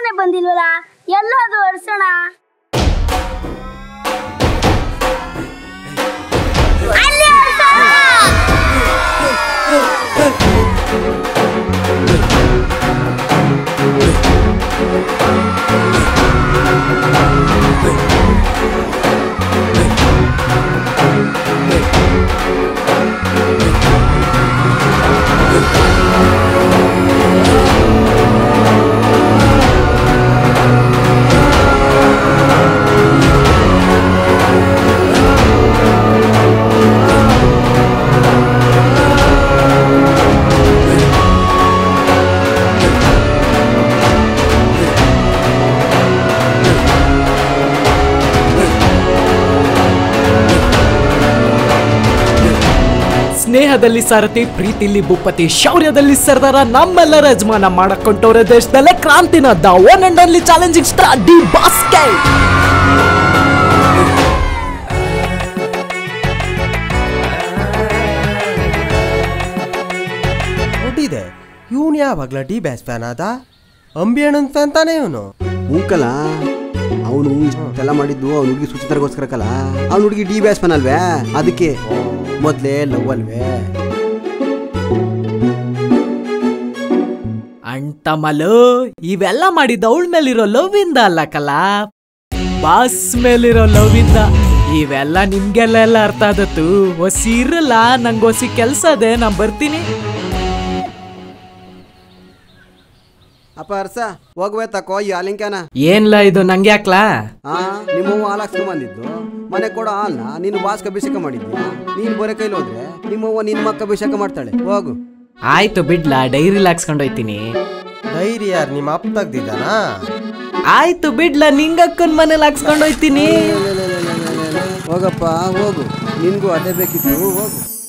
ಕಡೆ ಬಂದಿಲ್ವಲ್ಲ ಎಲ್ಲಾದ್ರೂ ಒರ್ಸೋಣ ಅಲ್ಲಿ ಒರ್ಸೋಣ! ಸ್ನೇಹದಲ್ಲಿ ಸಾರಥಿ ಪ್ರೀತಿಲಿ ಭೂಪತಿ ಶೌರ್ಯದಲ್ಲಿ ಸರ್ದಾರ ನಮ್ಮೆಲ್ಲರ ಯಜಮಾನ ಮಾಡಕೊಂಡವ್ರ ದೇಶದಲ್ಲೇ ಕ್ರಾಂತಿನ the one and only challenging star D ಬಾಸ್ಕೆಟ್ ಒಟ್ಟಿದೆ ಇವನು ಯಾವಾಗ್ಲ ಡಿ ಬ್ಯಾಸ್ ಫ್ಯಾನ್ ಆದ ಅಂಬಿ ಅಣ್ಣನ್ ಫ್ಯಾನ್ ತಾನೇ ಇವನು ಹೂಕಲ್ಲ ಅವನು ಇಷ್ಟೆಲ್ಲ ಮಾಡಿದ್ದು ಅವ್ನ ಹುಡುಗಿ ಸುಚಿತ್ರಗೋಸ್ಕರಕ್ಕಲ್ಲ ಅವ್ನ ಹುಡುಗಿ ಡಿ ಬ್ಯಾಸ್ ಫನ್ ಅಲ್ವೇ ಅದಕ್ಕೆ ಮೊದ್ಲೇ ಲವ್ ಅಲ್ವೇ ಅಂಟಮಲು ಇವೆಲ್ಲ ಮಾಡಿದ ಅವಳ ಮೇಲಿರೋ ಲವ್ ಇಂದ ಅಲ್ಲ ಕಲ ಬಾಸ್ ಮೇಲಿರೋ ಲವ್ ಇಂದ ಇವೆಲ್ಲ ನಿಮ್ಗೆಲ್ಲ ಎಲ್ಲ ಅರ್ಥ ಆದತ್ತು ಹೊಸಿ ಇರಲ್ಲ ನಂಗೆ ಹೊಸಿ ಕೆಲ್ಸ ಅದೇ ನಾ ಬರ್ತೀನಿ ಅಪ್ಪ ಅರ್ಸ ಹೋಗ್ಬೇ ತಕೋ ಈ ಹಾಲಿಂಕ್ಯಾನ ಏನ್ಲ ಇದು ನಂಗೆ ಯಾಕ್ಲಾ ಆ ನಿಮ್ಮವ್ವ ಹಾಲು ಹಾಕ್ಸ್ಕೊಂಡ್ ಬಂದಿದ್ದು ಮನೆ ಕೊಡೋ ಹಾಲ್ನ ನೀನು ಬಾಸ್ಕ ಅಭಿಷೇಕ ಮಾಡಿದ್ಯಾ ನೀನು ಬರೋ ಕೈಲಿ ಹೋದ್ರೆ ನಿಮ್ಮವ್ವ ನಿನ್ನ ಮಕ್ಕ ಅಭಿಷೇಕ ಮಾಡ್ತಾಳೆ ಹೋಗು ಆಯ್ತು ಬಿಡ್ಲಾ ಡೈರಿಲ್ ಹಾಕ್ಸ್ಕೊಂಡು ಹೋಯ್ತೀನಿ ಡೈರಿ ಯಾರು ನಿಮ್ಮ ಅಪ್ಪ ತೆಗ್ದಿದ್ದಾನಾ ಆಯ್ತು ಬಿಡ್ಲಾ ನಿಂಗಕ್ಕನ್ ಮನೇಲಿ ಹಾಕ್ಸ್ಕೊಂಡು ಹೋಯ್ತೀನಿ ಹೋಗಪ್ಪ ಹೋಗು ನಿನ್ಗೂ ಅದೇ ಬೇಕಿತ್ತು ಹೋಗು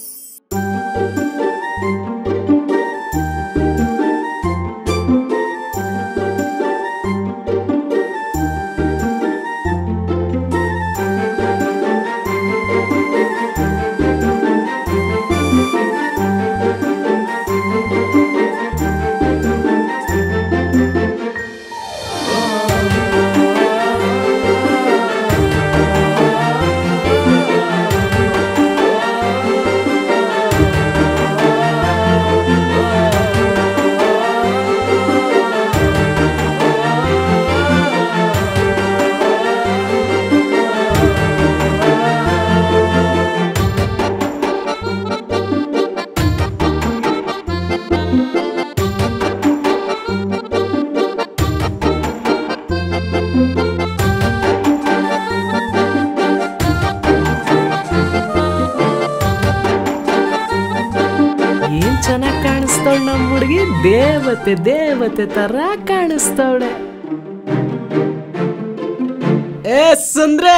ಏನ್ ಚೆನ್ನಾಗ್ ಕಾಣಿಸ್ತವಳ ನಮ್ ಹುಡುಗಿ ದೇವತೆ ದೇವತೆ ತರ ಕಾಣಿಸ್ತವಳೆ ಏ ಸುಂದ್ರೆ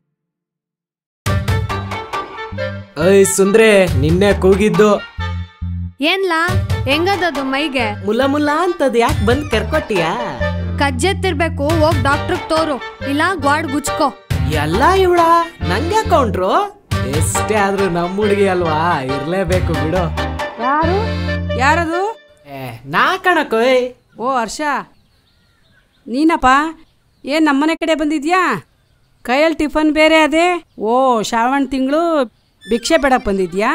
ಏಯ್ ಸುಂದ್ರೆ ನಿನ್ನೆ ಕೂಗಿದ್ದು ಏನ್ಲಾ ಹೆಂಗದದು ಮೈಗೆ ಮುಲ ಮುಲ ಅಂತದ್ ಯಾಕೆ ಬಂದ್ ಕರ್ಕೊಟ್ಟಿಯಾ ಕಜ್ಜೆತ್ತಿರ್ಬೇಕು ಹೋಗ್ ಡಾಕ್ಟ್ರಿಗೆ ತೋರು ಇಲ್ಲ ಗ್ವಾಡ್ ಗುಚ್ಕೋ ಎಲ್ಲ ಇವಳ ನಂಗೆ ಕೊಂಡ್ರು ಎಷ್ಟೇ ಆದ್ರೂ ನಮ್ಮ ಹುಡುಗಿ ಅಲ್ವಾ ಇರ್ಲೇಬೇಕು ಬಿಡು ಯಾರು ಯಾರದು ಏ ನಾ ಕಣಕೋಯ್ ಓ ಹರ್ಷ ನೀನಪ್ಪ ಏನು ನಮ್ಮನೆ ಕಡೆ ಬಂದಿದ್ಯಾ ಕೈಯಲ್ಲಿ ಟಿಫನ್ ಬೇರೆ ಅದೇ ಓ ಶ್ರಾವಣ ತಿಂಗಳು ಭಿಕ್ಷೆ ಬೇಡಕ್ಕೆ ಬಂದಿದ್ಯಾ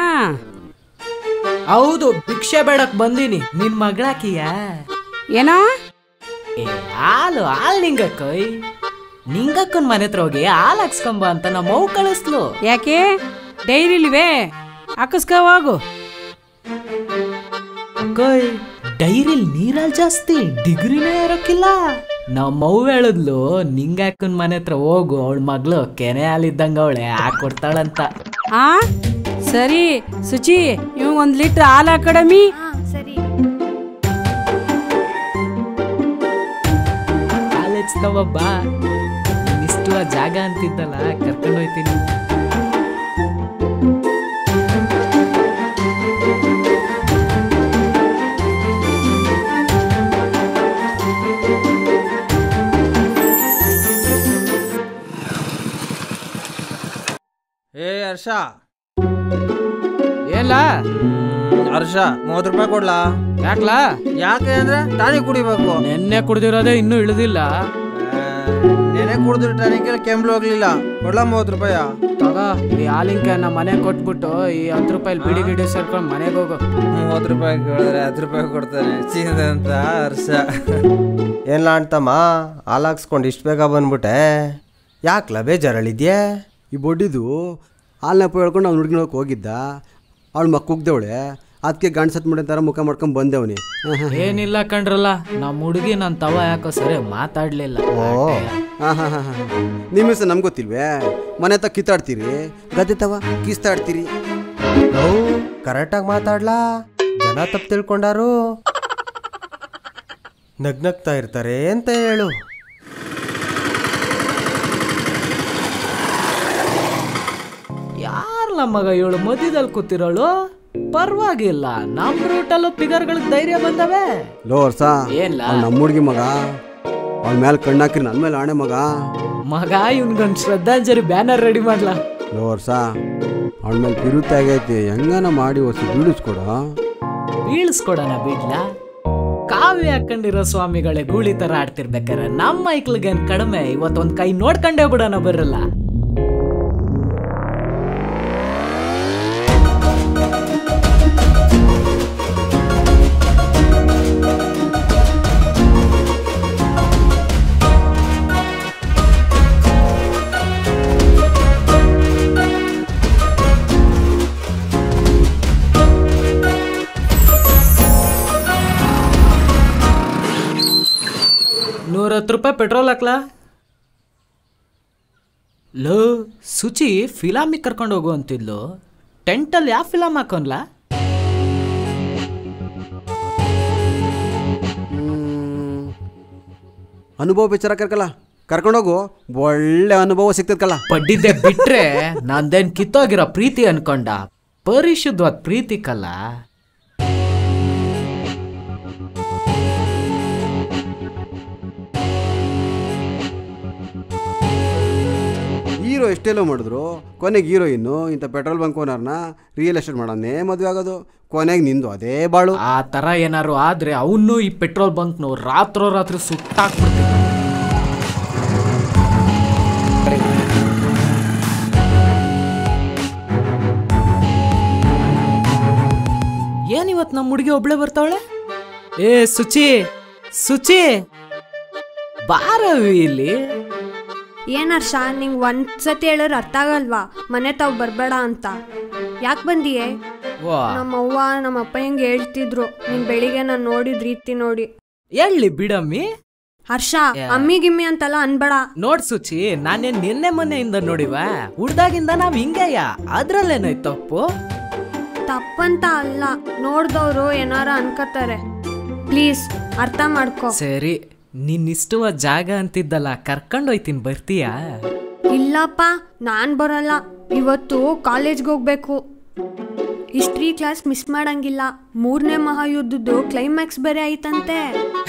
ಹೌದು ಭಿಕ್ಷೆ ಬೇಡಕ್ ಬಂದೀನಿ ನಿನ್ ಮಗಳಾಕಿಯಾ ಏನೋ ಏ ಹಾಲು ಹಾಲ್ ನಿಂಗಕ್ಕಯ್ ನಿಂಗಕ್ಕನ್ ಮನೆ ಹತ್ರ ಹೋಗಿ ಹಾಲ್ ಹಾಕ್ಸ್ಕೊಂಬ ಅಂತ ನಮ್ಮ ಮೌ ಕಳಿಸ್ಲು ಯಾಕೆ ಡೈರಿಲಿವೆ ಹಾಕಿಸ್ಕೊ ಹೋಗು ಅಕ್ಕೋಯ್ ಡೈರಿಲ್ ನೀರಲ್ಲಿ ಜಾಸ್ತಿ ಡಿಗ್ರಿನೇ ಇರೋಕ್ಕಿಲ್ಲ ನಮ್ಮ ಮೌ ಹೇಳಿದ್ಲು ನಿಂಗಕ್ಕನ್ ಮನೆ ಹತ್ರ ಹೋಗು ಅವಳ ಮಗಳು ಕೆನೆ ಹಾಲಿದ್ದಂಗ ಅವಳೆ ಹಾಕೊಡ್ತಾಳಂತ ಆ ಸರಿ ಸುಚಿ ಇವ್ ಒಂದು ಲೀಟ್ರ್ ಹಾಲು ಹಾಕಡಮಿ ಹಾ ಸರಿ ಹಾಲ್ ಹೆಚ್ಕವ ಬಾ ಇಷ್ಟುವ ಜಾಗ ಅಂತಿದ್ದಲ್ಲ ಕರ್ಕೊಂಡು ಹೋಯ್ತೀನಿ ಏ ಹರ್ಷ ಏನ್ಲ ಹರ್ಷ ಮೂವತ್ತು ರೂಪಾಯಿ ಕೊಡ್ಲಾ ಯಾಕ್ಲ ಯಾಕೆ ಅಂದ್ರೆ ಟಾನಿಕ್ ಕುಡಿಬೇಕು ನೆನ್ನೆ ಕುಡ್ದಿರೋದೇ ಇನ್ನೂ ಇಳಿದಿಲ್ಲ ನೆನೆ ಕುಡಿದ್ರೆ ಟಾನಿಕ್ ಕೆಂಬ್ಲು ಹೋಗ್ಲಿಲ್ಲ ಕೊಡ್ಲಾ ಮೂವತ್ತು ರೂಪಾಯ ತಗ ಈ ಹಾಲಿಂಕೆ ನಮ್ಮ ಮನೆ ಕೊಟ್ಬಿಟ್ಟು ಈ ಹತ್ತು ರೂಪಾಯಿ ಬಿಡಿ ಗಿಡಿ ಸೇರ್ಕೊಂಡು ಮನೆಗೆ ಹೋಗು ಮೂವತ್ತು ರೂಪಾಯಿ ಕೇಳಿದ್ರೆ ಹತ್ತು ರೂಪಾಯಿ ಕೊಡ್ತಾನೆ ಚೀನದ ಅಂತ ಹರ್ಷ ಏನ್ಲ ಅಂತಮ್ಮ ಹಾಲು ಹಾಕ್ಸ್ಕೊಂಡು ಇಷ್ಟು ಬೇಗ ಬಂದ್ಬಿಟ್ಟೆ ಯಾಕ್ಲ ಬೇಜಾರಳಿದ್ಯಾ ಈ ಬೊಡ್ಡಿದು ಹಾಲ್ನಪ್ಪ ಹೇಳ್ಕೊಂಡು ಅವ್ನು ಹುಡುಗಿನ ಹೋಗಿದ್ದ ಅವಳು ಮಕ್ಕ ಕುಗ್ದವಳೆ ಅದಕ್ಕೆ ಗಂಡು ಸತ್ ಮಾಡಿ ಥರ ಮುಖ ಮಾಡ್ಕೊಂಡು ಬಂದವನಿ ಏನಿಲ್ಲ ಕಣ್ರಲ್ಲ ನಮ್ಮ ಹುಡುಗಿ ನನ್ನ ತವ ಯಾಕೋ ಸರಿ ಮಾತಾಡ್ಲಿಲ್ಲ ಓ ಹಾಂ ಹಾಂ ಹಾಂ ಹಾಂ ನಿಮ್ಮ ಹೆಸರು ನಮ್ಗೆ ಗೊತ್ತಿಲ್ವೇ ಮನೆ ತ ಕಿತ್ತಾಡ್ತೀರಿ ಗದ್ದೆ ತವ ಕಿಸ್ತಾಡ್ತೀರಿ ನಾವು ಕರೆಕ್ಟಾಗಿ ಮಾತಾಡ್ಲಾ ಜನ ತಪ್ಪು ತಿಳ್ಕೊಂಡಾರು ನಗ್ನಗ್ತಾ ಇರ್ತಾರೆ ಅಂತ ಹೇಳು ಯಾರ್ಲ ಮಗ ಇವಳು ಮಧ್ಯದಲ್ಲಿ ಕೂತಿರೋಳು ಪರವಾಗಿಲ್ಲ ನಮ್ ರೂಟಲ್ಲೂ ಫಿಗರ್ಗಳಿಗೆ ಧೈರ್ಯ ಬಂದವೆ ಲೋ ವರ್ಷ ಏನ್ಲ ನಮ್ಮ ಹುಡುಗಿ ಮಗ ಅವಳ ಮೇಲೆ ಕಣ್ಣಾಕಿರಿ ನನ್ನ ಮೇಲೆ ಆಣೆ ಮಗ ಮಗ ಇವ್ನ್ಗೊಂದ್ ಶ್ರದ್ಧಾಂಜಲಿ ಬ್ಯಾನರ್ ರೆಡಿ ಮಾಡ್ಲಾ ಲೋ ವರ್ಷ ಅವಳ ಮೇಲೆ ಬಿರುತ್ತ ಆಗೈತಿ ಹೆಂಗನ ಮಾಡಿ ಹೊಸ ಬೀಳಿಸ್ಕೊಡ ಬೀಳ್ಸ್ಕೊಡೋಣ ಬಿಡ್ಲಾ ಕಾವ್ಯ ಹಾಕೊಂಡಿರೋ ಸ್ವಾಮಿಗಳೇ ಗೂಳಿ ತರ ಆಡ್ತಿರ್ಬೇಕಾರೆ ನಮ್ಮ ಮೈಕ್ಳಿಗೇನ್ ಕಡಿಮೆ ಇವತ್ತೊಂದ್ ಕೈ ನೋಡ್ಕೊಂಡೇ ಬಿಡೋಣ ಬರಲ್ಲ ನೂರತ್ತು ರೂಪಾಯಿ ಪೆಟ್ರೋಲ್ ಹಾಕ್ಲಾ ಲೋ ಸುಚಿ ಫಿಲಾಮಿಗೆ ಕರ್ಕೊಂಡು ಹೋಗು ಅಂತಿದ್ಲು ಟೆಂಟಲ್ಲಿ ಯಾವ ಫಿಲಮ್ ಹಾಕೋನ್ಲಾ ಅನುಭವ ಪಿಕ್ಚರ ಕರ್ಕಲ್ಲ ಕರ್ಕೊಂಡೋಗು ಒಳ್ಳೆ ಅನುಭವ ಸಿಗ್ತದಲ್ಲ ಪಡ್ಡಿದ್ದೆ ಬಿಟ್ರೆ ನಂದೇನ್ ಕಿತ್ತೋಗಿರೋ ಪ್ರೀತಿ ಅನ್ಕೊಂಡ ಪರಿಶುದ್ಧವಾದ ಪ್ರೀತಿ ಕಲ್ಲ ಹೀರೋ ಎಷ್ಟೆಲ್ಲೋ ಮಾಡಿದ್ರು ಕೊನೆಗೆ ಹೀರೋಯಿನ್ನು ಇಂಥ ಪೆಟ್ರೋಲ್ ಬಂಕ್ ಓನರ್ನ ರಿಯಲ್ ಎಸ್ಟೇಟ್ ಮಾಡೋನೇ ಮದುವೆ ಆಗೋದು ಕೊನೆಗೆ ನಿಂದು ಅದೇ ಬಾಳು ಆ ತರ ಏನಾರು ಆದ್ರೆ ಅವನು ಈ ಪೆಟ್ರೋಲ್ ಬಂಕ್ನು ರಾತ್ರೋ ರಾತ್ರಿ ಸುಟ್ಟಾಕ್ಬಿಡ್ತೀನಿ ಏನಿವತ್ ನಮ್ಮ ಹುಡುಗಿ ಒಬ್ಳೆ ಬರ್ತಾವಳೆ ಏ ಸುಚಿ ಸುಚಿ ಬಾರವಿ ಇಲ್ಲಿ ಏನ್ ಹರ್ಷ ನಿಂಗೆ ಒಂದ್ಸತಿ ಹೇಳಿದ್ರೆ ಅರ್ಥ ಆಗಲ್ವಾ ಮನೆ ತಾವ್ ಬರಬೇಡ ಅಂತ ಯಾಕೆ ಬಂದಿಯೇ ವಾ ನಮ್ಮ ಅವ್ವ ನಮ್ಮ ಅಪ್ಪ ಹೆಂಗೆ ಹೇಳ್ತಿದ್ರು ನೀನ್ ಬೆಳಿಗ್ಗೆ ನಾನು ನೋಡಿದ ರೀತಿ ನೋಡಿ ಎಳ್ಳಿ ಬಿಡಮ್ಮಿ ಹರ್ಷ ಅಮ್ಮಿ ಗಿಮ್ಮಿ ಅಂತೆಲ್ಲ ಅನ್ಬೇಡ ನೋಡ್ ಸುಚಿ ನಾನೇನ್ ನಿನ್ನೆ ಮೊನ್ನೆಯಿಂದ ನೋಡಿವ ಹುಡ್ದಾಗಿಂದ ನಾವ್ ಹಿಂಗೆಯ ಅದ್ರಲ್ಲೇನೈತ್ ತಪ್ಪು ತಪ್ಪಂತ ಅಲ್ಲ ನೋಡ್ದವ್ರು ಏನಾರ ಅನ್ಕೋತಾರೆ ಪ್ಲೀಸ್ ಅರ್ಥ ಮಾಡ್ಕೊ ಸರಿ ನಿನ್ನಿಷ್ಟುವ ಜಾಗ ಅಂತಿದ್ದಲ್ಲ ಕರ್ಕೊಂಡ್ ಹೋಯ್ತೀನಿ ಬರ್ತೀಯಾ ಇಲ್ಲಪ್ಪ ನಾನ್ ಬರಲ್ಲ ಇವತ್ತು ಕಾಲೇಜ್ಗೆ ಹೋಗ್ಬೇಕು ಹಿಸ್ಟ್ರಿ ಕ್ಲಾಸ್ ಮಿಸ್ ಮಾಡಂಗಿಲ್ಲ ಮೂರನೇ ಮಹಾಯುದ್ಧದ್ದು ಕ್ಲೈಮ್ಯಾಕ್ಸ್ ಬೇರೆ ಐತಂತೆ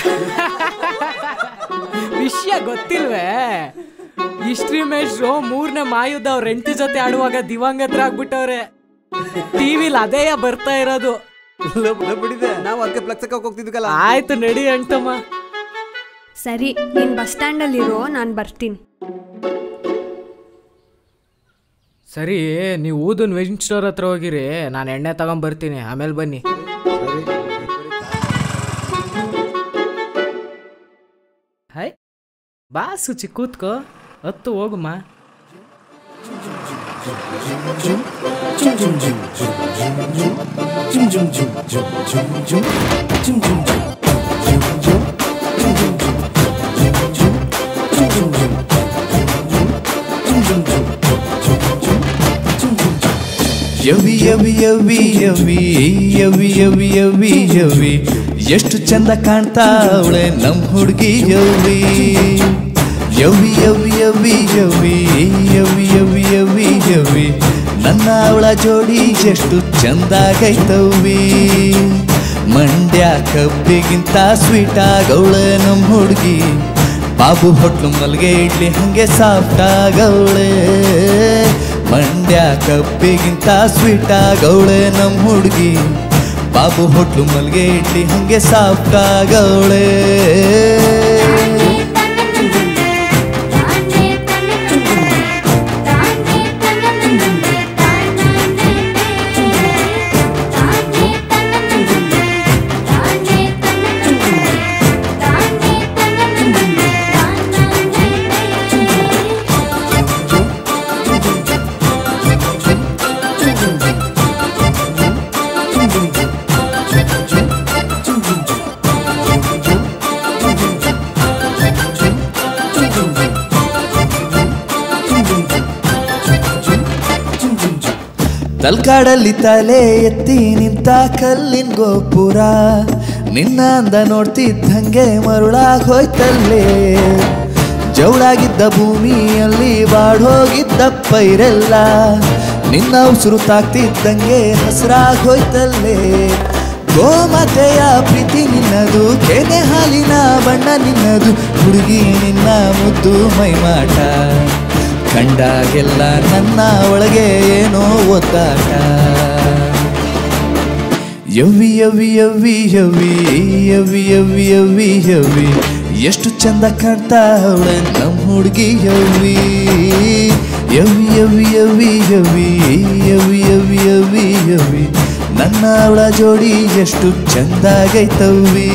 ವಿಷಯ ಗೊತ್ತಿಲ್ವೇ ಹಿಸ್ಟ್ರಿ ಮೇಷ್ರು ಮೂರನೇ ಮಾಯುದ್ಧ ಅವ್ರ ಹೆಂಡತಿ ಜೊತೆ ಆಡುವಾಗ ದಿವಂಗತರ ಆಗ್ಬಿಟ್ಟವ್ರೆ ಟಿವಿಲ್ ಅದೇ ಬರ್ತಾ ಇರೋದು ಬಿಡಿದೆ ನಾವು ಅದಕ್ಕೆ ಪ್ಲಕ್ಸಕ್ಕೆ ಹೋಗ್ತಿದ್ವಲ್ಲ ಆಯ್ತು ನಡಿ ಅಂಟಮ್ಮ ಸರಿ ನೀನ್ ಬಸ್ ಸ್ಟ್ಯಾಂಡಲ್ಲಿರೋ ನಾನು ಬರ್ತೀನಿ ಸರಿ ನೀವು ಊದನ್ ವೆಜಿನ್ ಸ್ಟೋರ್ ಹತ್ರ ಹೋಗಿರಿ ನಾನು ಎಣ್ಣೆ ತಗೊಂಡ್ ಬರ್ತೀನಿ ಆಮೇಲೆ ಬನ್ನಿ ಹಾಯ್ ಬಾ ಸುಚಿ ಕೂತ್ಕೋ ಹತ್ತು ಹೋಗುಮ್ಮ ಯವಿ ಯವಿ ಯವಿ ಯವಿ ಯವಿ ಯವಿ ಯವಿ ಯವಿ ಎಷ್ಟು ಚಂದ ಕಾಣ್ತಾವಳೆ ನಮ್ ಹುಡುಗಿ ಯವಿ ಯವಿ ಯವಿ ಯವಿ ಯವಿ ಯವಿ ಯವಿ ಯವಿ ಯವಿ ನನ್ನ ಅವಳ ಜೋಡಿ ಎಷ್ಟು ಚಂದಾಗೈತವಿ ಮಂಡ್ಯ ಕಬ್ಬಿಗಿಂತ ಸ್ವೀಟ್ ಆಗವಳೆ ನಮ್ ಹುಡುಗಿ ಬಾಬು ಹೋಟ್ಲು ಮಲ್ಗೆ ಇಡ್ಲಿ ಹಂಗೆ ಸಾಫ್ಟ್ ಆಗವಳೆ ಮಂಡ್ಯ ಕಬ್ಬಿಗಿಂತ ಸ್ವೀಟ್ ಆಗವಳೆ ನಮ್ ಹುಡುಗಿ ಬಾಬು ಹೋಟ್ಲು ಮಲ್ಗೆ ಇಡ್ಲಿ ಹಂಗೆ ಸಾಫ್ಟಾಗವಳೆ ತಲ್ಕಾಡಲ್ಲಿ ತಲೆ ಎತ್ತಿ ನಿಂತ ಕಲ್ಲಿನ ಗೋಪುರ ನಿನ್ನ ಅಂದ ನೋಡ್ತಿದ್ದಂಗೆ ಮರುಳಾಗ್ ಹೋಯ್ತಲ್ಲೇ ಜವಳಾಗಿದ್ದ ಭೂಮಿಯಲ್ಲಿ ಬಾಡೋಗಿದ್ದ ಪೈರೆಲ್ಲ ನಿನ್ನ ಉಸಿರು ತಾಕ್ತಿದ್ದಂಗೆ ಹಸ್ರಾಗ್ ಹೋಯ್ತಲ್ಲೇ ಗೋಮತೆಯ ಪ್ರೀತಿ ನಿನ್ನದು ಕೆನೆ ಹಾಲಿನ ಬಣ್ಣ ನಿನ್ನದು ಹುಡುಗಿ ನಿನ್ನ ಮುದ್ದು ಮೈಮಾಟ ಕಂಡಾಗೆಲ್ಲ ನನ್ನ ಒಳಗೆ ಏನೋ ಒತ್ತಾಟ ಯವಿ ಯವಿ ಯವಿ ಯವಿ ಯವಿ ಯವಿ ಯವಿ ಯವಿ ಎಷ್ಟು ಚಂದ ಕಾಣ್ತಾ ಅವಳೆ ನಮ್ಮ ಹುಡುಗಿ ಯವಿ ಯವಿ ಯವಿ ಯವಿ ಯವಿ ಯವಿ ಯವಿ ಯವಿ ಯವಿ ನನ್ನ ಅವಳ ಜೋಡಿ ಎಷ್ಟು ಚಂದಾಗೈತವಿ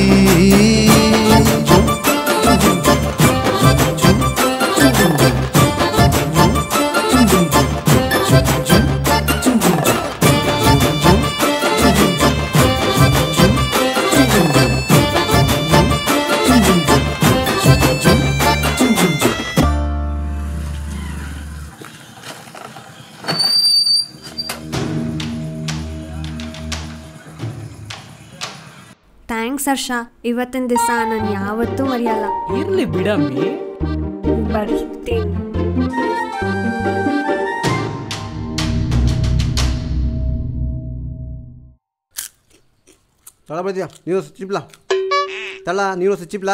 ಥ್ಯಾಂಕ್ಸ್ ಹರ್ಷ ಇವತ್ತಿನ ದಿವಸ ನಾನು ಯಾವತ್ತೂ ಮರೆಯಲ್ಲ ಇರ್ಲಿ ಬಿಡಮ್ಮಿ ಬರ್ತೀನಿ ತಳ ಬರ್ತೀಯ ನೀನು ಚಿಪ್ಲ ತಳ ನೀನು ಚಿಪ್ಲ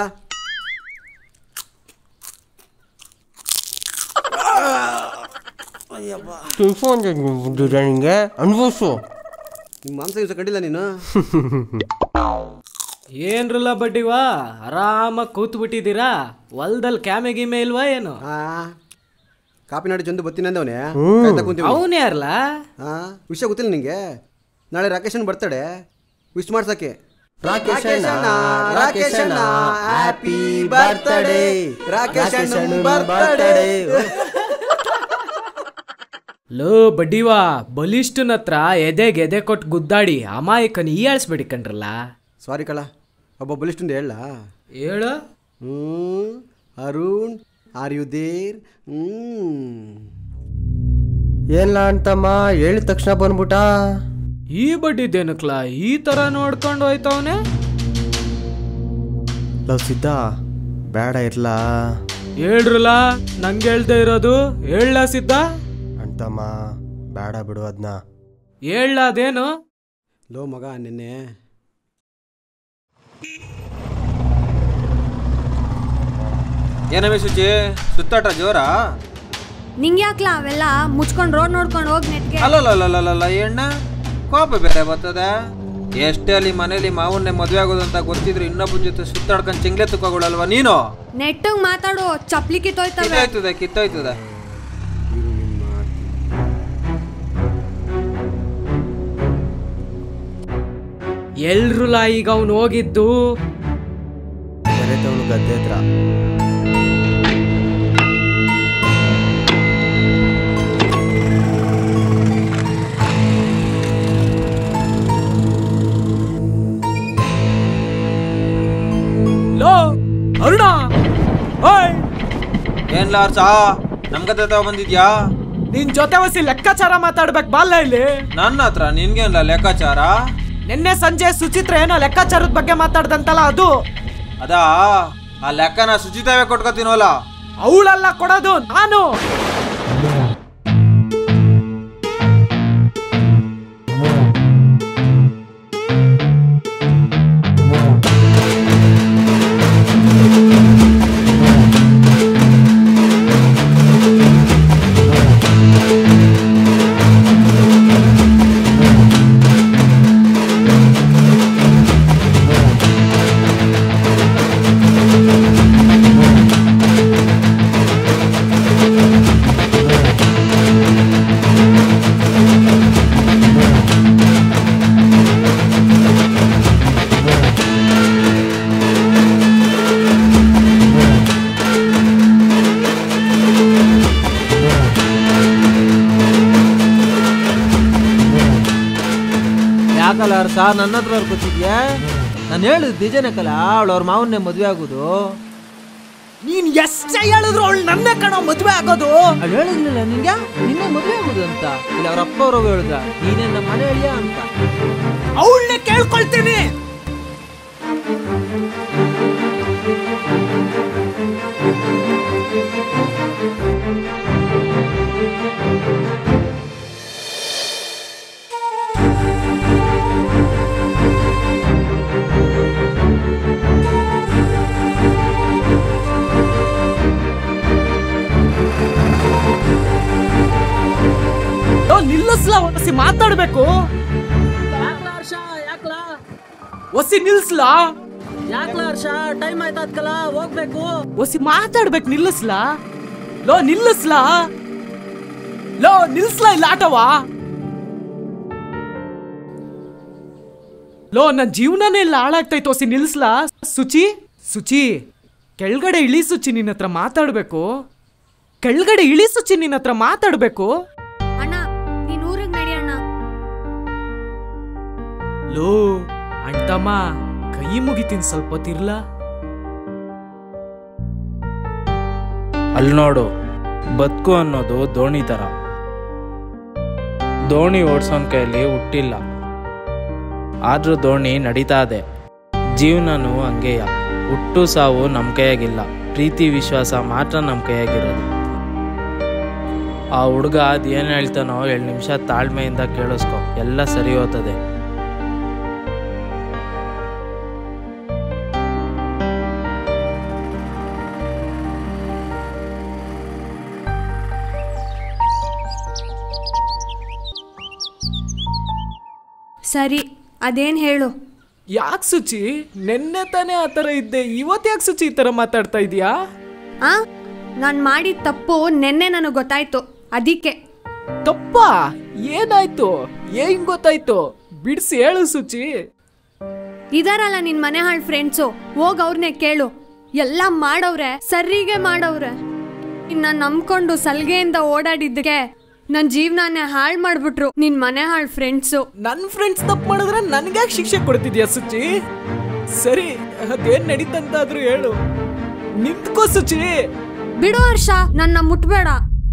ಟಿಫನ್ ಬಂದಿರ ನಿಂಗೆ ಅನ್ಭವಿಸು ನಿಮ್ಮ ಮಾಂಸ ದಿವಸ ಕಂಡಿಲ್ಲ ನೀನು ಏನ್ರಲ್ಲ ಬಡ್ಡಿವಾ ಆರಾಮಾಗಿ ಕೂತ್ ಬಿಟ್ಟಿದ್ದೀರಾ ಹೊಲ್ದಲ್ಲಿ ಕ್ಯಾಮೆ ಗೀಮೆ ಇಲ್ವಾ ಏನು ಆ ಕಾಪಿ ನಾಡಿ ಚಂದು ಬತ್ತೀನಿ ಅಂದವನೇ ಕಾಯ್ತಾ ಕುಂತೀವಿ ಅವನೇ ಯಾರಲ್ಲ ಆ ವಿಷಯ ಗೊತ್ತಿಲ್ಲ ನಿಂಗೆ ನಾಳೆ ರಾಕೇಶನ್ ಬರ್ತಡೆ ವಿಶ್ ಮಾಡ್ಸಕ್ಕೆ ರಾಕೇಶಣ್ಣ, ರಾಕೇಶಣ್ಣ, ಹ್ಯಾಪಿ ಬರ್ತ್ಡೇ ರಾಕೇಶನ್ ಬರ್ತ್ಡೇ ಲೋ ಬಡ್ಡಿವಾ ಬಲಿಷ್ಠನ ಹತ್ರ ಎದೆಗೆ ಎದೆ ಕೊಟ್ಟು ಗುದ್ದಾಡಿ ಅಮಾಯಕನ ಈಯಾಳಿಸ್ಬೇಡಿ ಕಣ್ರಲ್ಲ ಸಾರಿ ಕಳ ಒಬ್ಬ ಬಲಿಷ್ಠಂದು ಹೇಳ ಹೇಳು ಹ್ಞೂ ಅರುಣ್ ಆರ್ ಯು ದೇರ್ ಹ್ಞೂ ಏನ್ಲ ಅಂತಮ್ಮ ಹೇಳಿದ ತಕ್ಷಣ ಬಂದ್ಬಿಟ್ಟ ಈ ಬಡ್ಡಿದ್ದೇನಕ್ಲ ಈ ತರ ನೋಡ್ಕೊಂಡು ಹೋಯ್ತವನೆ ಲವ್ ಸಿದ್ಧ ಬೇಡ ಇರ್ಲಾ ಹೇಳ್ರಲ್ಲ ನಂಗೆ ಹೇಳ್ದೆ ಇರೋದು ಹೇಳ ಸಿದ್ಧ ಅಂತಮ್ಮ ಬೇಡ ಬಿಡು ಅದನ್ನ ಹೇಳ ಅದೇನು ಲೋ ಮಗ ನಿನ್ನೆ ಏನವೇ ಶುಚಿ ಸುತ್ತಾಟ ಜೋರ ನಿಂಗೆ ಯಾಕ್ಲ ಅವೆಲ್ಲ ಮುಚ್ಕೊಂಡು ರೋಡ್ ನೋಡ್ಕೊಂಡು ಹೋಗಿ ನೆಟ್ಗೆ ಅಲ್ಲಲ್ಲ ಎಣ್ಣ ಕೋಪ ಬೇರೆ ಬರ್ತದೆ ಎಷ್ಟೇ ಅಲ್ಲಿ ಮನೇಲಿ ಮಾವನ್ನೇ ಮದುವೆ ಆಗೋದು ಅಂತ ಗೊತ್ತಿದ್ರು ಇನ್ನೊಬ್ಬನ ಜೊತೆ ಸುತ್ತಾಡ್ಕೊಂಡು ಚಿಂಗ್ಲೆ ತುಕ್ಕೋಗಳಲ್ವಾ ನೀನು ನೆಟ್ಟಿಗೆ ಮಾತಾಡು ಚಪ್ಲಿ ಕಿತ್ತೋಯ್ತವೆ ಕಿತ್ತೋಯ್ತದೆ ಕಿತ್ತೋಯ್ತದೆ ಎಲ್ರುಲ ಈಗ ಅವ್ನು ಹೋಗಿದ್ದು ಕರೆತವಳು ಗದ್ದೆ ಹತ್ರ ಲೋ ಅರುಣ ಓಯ್ ಏನ್ ಲಾರ್ಸಾ ನಮ್ ಕತೆ ತಗೊ ಬಂದಿದ್ಯಾ ನಿನ್ ಜೊತೆ ಹೊಸಿ ಲೆಕ್ಕಾಚಾರ ಮಾತಾಡ್ಬೇಕು ಬಾಲ್ಲ ಇಲ್ಲಿ ನನ್ನ ಹತ್ರ ನಿನ್ಗೇನ್ಲ ಲೆಕ್ಕಾಚಾರ ನಿನ್ನೆ ಸಂಜೆ ಸುಚಿತ್ರ ಏನೋ ಲೆಕ್ಕಾಚಾರದ ಬಗ್ಗೆ ಮಾತಾಡ್ದಂತಲ್ಲ ಅದು ಅದಾ ಆ ಲೆಕ್ಕನ ಸುಚಿತಾವೇ ಕೊಟ್ಕೋತೀನೋಲ್ಲ ಅವಳಲ್ಲ ಕೊಡೋದು ನಾನು ಯಾಕಲ್ಲ ಹರ್ಷ ನನ್ನ ಹತ್ರ ಕೂತಿದ್ಯಾ ನಾನು ಹೇಳಿದ್ ನಿಜನೇ ಕಲ ಅವಳು ಅವ್ರ ಮಾವನ್ನೇ ಮದುವೆ ಆಗೋದು ನೀನ್ ಎಷ್ಟೇ ಹೇಳಿದ್ರು ಅವಳು ನನ್ನೇ ಕಣ ಮದ್ವೆ ಆಗೋದು ಅವ್ಳು ಹೇಳಿದ್ಲಿಲ್ಲ ನಿಂಗೆ ನಿನ್ನೆ ಮದುವೆ ಆಗೋದು ಅಂತ ಇಲ್ಲ ಅವ್ರ ಅಪ್ಪ ಅವ್ರು ಹೇಳಿದ್ರ ನೀನೇ ನಮ್ಮ ಮನೆ ಅಳಿಯ ಅಂತ ಅವಳನ್ನೇ ಕೇಳ್ಕೊಳ್ತೀನಿ ಲೋ, ನಿಲ್ಲಿಸ್ಲ ಒಸಿ ಮಾತಾಡ್ಬೇಕು ಒಸಿ ನಿಲ್ಸ್ಲಾ ಯಾಕ್ಲ ಹರ್ಷ ಟೈಮ್ ಆಯ್ತಾತ್ಕಲ್ಲ ಹೋಗ್ಬೇಕು ಒಸಿ ಮಾತಾಡ್ಬೇಕು ನಿಲ್ಲಿಸ್ಲಾ ಲೋ ನಿಲ್ಲಿಸ್ಲಾ ಲೋ ನಿಲ್ಸ್ಲಾ ಇಲ್ಲ ಆಟವಾ ಲೋ ನನ್ನ ಜೀವನನೇ ಇಲ್ಲ ಹಾಳಾಗ್ತೈತೆ ಒಸಿ ನಿಲ್ಸ್ಲಾ ಸುಚಿ ಸುಚಿ ಕೆಳಗಡೆ ಇಳಿ ಸುಚಿ ನಿನ್ನ ಹತ್ರ ಮಾತಾಡ್ಬೇಕು ಕೆಳಗಡೆ ಇಳಿ ಸುಚಿ ನಿನ್ನ ಹತ್ರ ಮಾತಾಡ್ಬೇಕು ಅಣ್ಣ ನೀನ್ ಊರಿಗೆ ನಡಿ ಅಣ್ಣ ಲೋ ಅಣ್ತಮ್ಮ ಕೈ ಮುಗಿತೀನಿ ಸ್ವಲ್ಪ ಹೊತ್ತಿರ್ಲಾ ಅಲ್ಲಿ ನೋಡು ಬದುಕು ಅನ್ನೋದು ದೋಣಿ ಥರ ದೋಣಿ ಓಡ್ಸೋನ್ ಕೈಯಲ್ಲಿ ಹುಟ್ಟಿಲ್ಲ ಆದ್ರೂ ದೋಣಿ ನಡೀತಾ ಇದೆ ಜೀವನನೂ ಹಂಗೆಯ ಹುಟ್ಟು ಸಾವು ನಮ್ಮ ಕೈಯಾಗಿಲ್ಲ ಪ್ರೀತಿ ವಿಶ್ವಾಸ ಮಾತ್ರ ನಮ್ಮ ಕೈಯಾಗಿರೋದು ಆ ಹುಡುಗ ಅದೇನು ಹೇಳ್ತಾನೋ ಎರಡು ನಿಮಿಷ ತಾಳ್ಮೆಯಿಂದ ಕೇಳಿಸ್ಕೊ ಎಲ್ಲ ಸರಿ ಹೋಗ್ತದೆ ಸರಿ ಅದೇನ್ ಹೇಳು ಯಾಕೆ ಸುಚಿ ನೆನ್ನೆ ತಾನೇ ಆ ಥರ ಇದ್ದೆ ಇವತ್ತು ಯಾಕೆ ಸುಚಿ ಈ ಥರ ಮಾತಾಡ್ತಾ ಇದೀಯಾ ಆ ನಾನು ಮಾಡಿದ ತಪ್ಪು ನೆನ್ನೆ ನನಗೆ ಗೊತ್ತಾಯ್ತು ಅದಕ್ಕೆ ತಪ್ಪ ಏನಾಯ್ತು ಏನ್ ಗೊತ್ತಾಯ್ತು ಬಿಡ್ಸಿ ಹೇಳು ಸುಚಿ ಇದಾರಲ್ಲ ನಿನ್ ಮನೆ ಹಾಳ್ ಫ್ರೆಂಡ್ಸು ಹೋಗ್ ಅವ್ರನ್ನೇ ಕೇಳು ಎಲ್ಲ ಮಾಡವ್ರೆ ಸರಿಗೆ ಮಾಡವ್ರೆ ಇನ್ನ ನಂಬ್ಕೊಂಡು ಸಲ್ಗೆಯಿಂದ ಓಡಾಡಿದ್ದಕ್ಕೆ ನನ್ ಜೀವನನೇ ಹಾಳ್ ಮಾಡ್ಬಿಟ್ರು ನಿನ್ ಮನೆ ಹಾಳ್ ಫ್ರೆಂಡ್ಸು ನನ್ ಫ್ರೆಂಡ್ಸ್ ತಪ್ಪು ಮಾಡಿದ್ರೆ ನನ್ಗ್ಯಾಕೆ ಶಿಕ್ಷೆ ಕೊಡ್ತಿದ್ಯಾ ಸುಚಿ ಸರಿ ಅದೇನ್ ನಡೀತಂತಾದ್ರೂ ಹೇಳು ನಿಂತ್ಕೋ ಸುಚಿ ಬಿಡು ಹರ್ಷ ನನ್ನ ಮುಟ್ಬೇಡ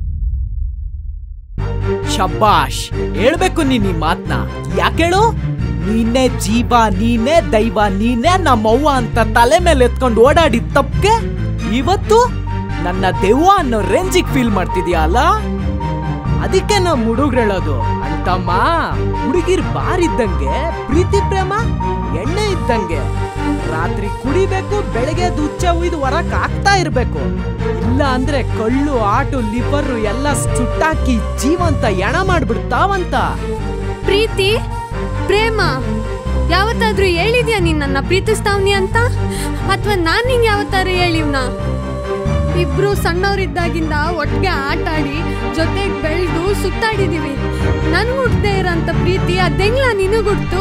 ಶಬ್ಬಾಷ್ ಹೇಳ್ಬೇಕು ನೀನ್ ಈ ಮಾತ್ನ ಯಾಕೇಳು ನೀನೇ ಜೀವ ನೀನೇ ದೈವ ನೀನೇ ನಮ್ಮವ್ವ ಅಂತ ತಲೆ ಮೇಲೆ ಎತ್ಕೊಂಡು ಓಡಾಡಿದ ತಪ್ಗೆ ಇವತ್ತು ನನ್ನ ದೆವ್ವ ಅನ್ನೋ ರೇಂಜಿಗೆ ಫೀಲ್ ಮಾಡ್ತಿದ್ಯಾ ಅಲ್ಲ ಅದಕ್ಕೆ ನಮ್ಮ ಹುಡುಗ್ರು ಹೇಳೋದು ಅಂತಮ್ಮ ಹುಡುಗಿರ್ ಬಾರ್ ಇದ್ದಂಗೆ ಪ್ರೀತಿ ಪ್ರೇಮ ಎಣ್ಣೆ ಇದ್ದಂಗೆ ರಾತ್ರಿ ಕುಡಿಬೇಕು ಬೆಳಗ್ಗೆ ದುಚ್ಚ ಉಯ್ದು ಹೊರಕ್ ಆಗ್ತಾ ಇರ್ಬೇಕು ಇಲ್ಲ ಅಂದ್ರೆ ಕಳ್ಳು ಆಟು ಲಿವರ್ ಎಲ್ಲ ಸುಟ್ಟಾಕಿ ಜೀವಂತ ಎಣ ಮಾಡ್ಬಿಡ್ತಾವಂತ ಪ್ರೀತಿ ಪ್ರೇಮ ಯಾವತ್ತಾದ್ರೂ ಹೇಳಿದ್ಯಾ ನೀನ್ ನನ್ನ ಪ್ರೀತಿಸ್ತಾವ್ನಿ ಅಂತ ಅಥವಾ ನಾನ್ ನಿಂಗೆ ಯಾವತ್ತಾರು ಹೇಳಿವ್ನ ಇಬ್ರು ಸಣ್ಣವರಿದ್ದಾಗಿಂದ ಒಟ್ಟಿಗೆ ಆಟ ಆಡಿ ಜೊತೆಗೆ ಬೆಳೆದು ಸುತ್ತಾಡಿದೀವಿ ನನ್ ಹುಟ್ಟದೆ ಇರೋಂಥ ಪ್ರೀತಿ ಅದೆಂಗ್ಲ ನಿನಗುಡ್ತು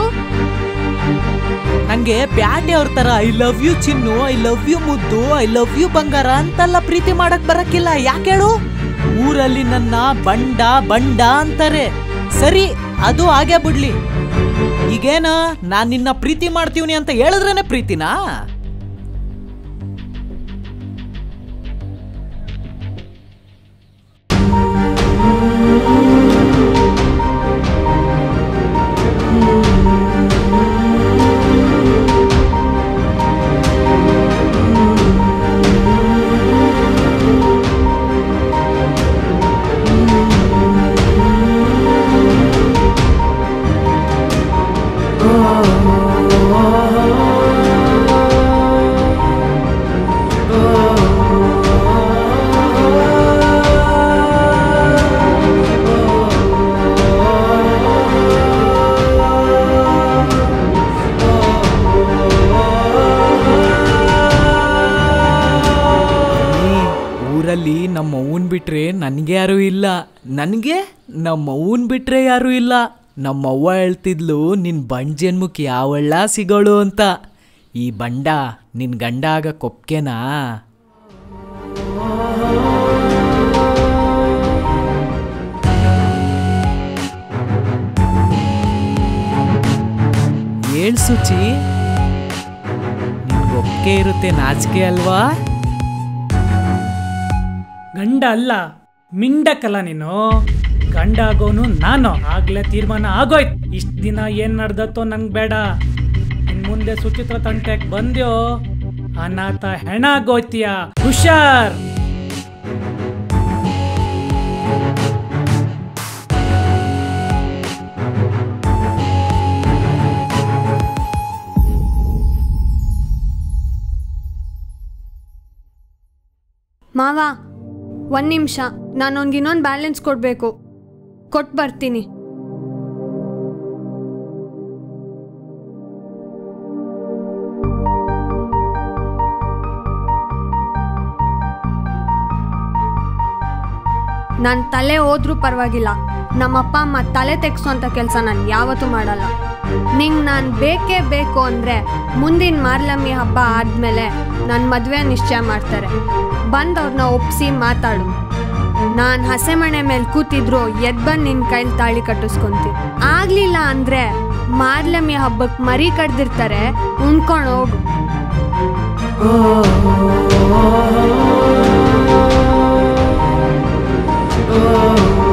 ನಂಗೆ ಬ್ಯಾಟೆ ಅವ್ರ ತರ ಐ ಲವ್ ಯು ಚಿನ್ನು ಐ ಲವ್ ಯು ಮುದ್ದು ಐ ಲವ್ ಯು ಬಂಗಾರ ಅಂತೆಲ್ಲ ಪ್ರೀತಿ ಮಾಡಕ್ ಬರಕ್ಕಿಲ್ಲ ಯಾಕೇಳು ಊರಲ್ಲಿ ನನ್ನ ಬಂಡ ಬಂಡ ಅಂತಾರೆ ಸರಿ ಅದು ಹಾಗೆ ಬಿಡ್ಲಿ ಈಗೇನ ನಾನ್ ನಿನ್ನ ಪ್ರೀತಿ ಮಾಡ್ತೀವ್ನಿ ಅಂತ ಹೇಳಿದ್ರೇನೆ ಪ್ರೀತಿನಾ ಈ ಊರಲ್ಲಿ ನಮ್ಮ ಅವ್ವನ್ ಬಿಟ್ರೆ ನನ್ಗೆ ಯಾರು ಇಲ್ಲ ನನ್ಗೆ ನಮ್ಮ ಅವ್ವನ್ ಬಿಟ್ರೆ ಯಾರು ಇಲ್ಲ ನಮ್ಮವ್ವ ಹೇಳ್ತಿದ್ಲು ನಿನ್ ಬಂಡ್ ಜನ್ಮಕ್ಕೆ ಯಾವಳ್ಳ ಸಿಗೋಳು ಅಂತ ಈ ಬಂಡ ನಿನ್ ಗಂಡ ಆಗ ಕೊಪ್ಕೆನಾ ಸುಚಿ ನಿನ್ಗೊಕ್ಕೆ ಇರುತ್ತೆ ನಾಚಿಕೆ ಅಲ್ವಾ ಗಂಡ ಅಲ್ಲ ಮಿಂಡಕ್ಕಲ್ಲ ನೀನು ಗಂಡ ಆಗೋನು ನಾನು ಆಗ್ಲೇ ತೀರ್ಮಾನ ಆಗೋಯ್ತು ಇಷ್ಟ ದಿನ ಏನ್ ನಡ್ದತ್ತೋ ನಂಗ್ ಬೇಡ ಇನ್ ಮುಂದೆ ಸುಚಿತ್ರ ತಂಟೆಗ್ ಬಂದ್ಯೋ ಅನಾಥ ಹೆಣ ಆಗೋಯ್ತೀಯ ಹುಷಾರ್ ಮಾವ ಒಂದು ನಿಮಿಷ ನಾನು ಅವ್ನಿಗೆ ಇನ್ನೊಂದು ಬ್ಯಾಲೆನ್ಸ್ ಕೊಡಬೇಕು ಕೊಟ್ಟು ಬರ್ತೀನಿ ನನ್ನ ತಲೆ ಹೋದ್ರೂ ಪರವಾಗಿಲ್ಲ ನಮ್ಮಪ್ಪ ಅಮ್ಮ ತಲೆ ತೆಗ್ಸೋಂಥ ಕೆಲಸ ನಾನು ಯಾವತ್ತೂ ಮಾಡಲ್ಲ ನಿಂಗೆ ನಾನು ಬೇಕೇ ಬೇಕು ಅಂದರೆ ಮುಂದಿನ ಮಾರ್ಲಮ್ಮಿ ಹಬ್ಬ ಆದಮೇಲೆ ನನ್ನ ಮದುವೆ ನಿಶ್ಚಯ ಮಾಡ್ತಾರೆ ಬಂದವ್ರನ್ನ ಒಪ್ಸಿ ಮಾತಾಡು ನಾನು ಹಸೆಮಣೆ ಮೇಲೆ ಕೂತಿದ್ರು ಎದ್ ಬಂದು ನಿನ್ನ ಕೈಲಿ ತಾಳಿ ಕಟ್ಟಿಸ್ಕೊಂತೀನಿ ಆಗ್ಲಿಲ್ಲ ಅಂದರೆ ಮಾರ್ಲಮ್ಮಿ ಹಬ್ಬಕ್ಕೆ ಮರಿ ಕಡ್ದಿರ್ತಾರೆ ಉಣ್ಕೊಂಡು ಹೋಗು ಓ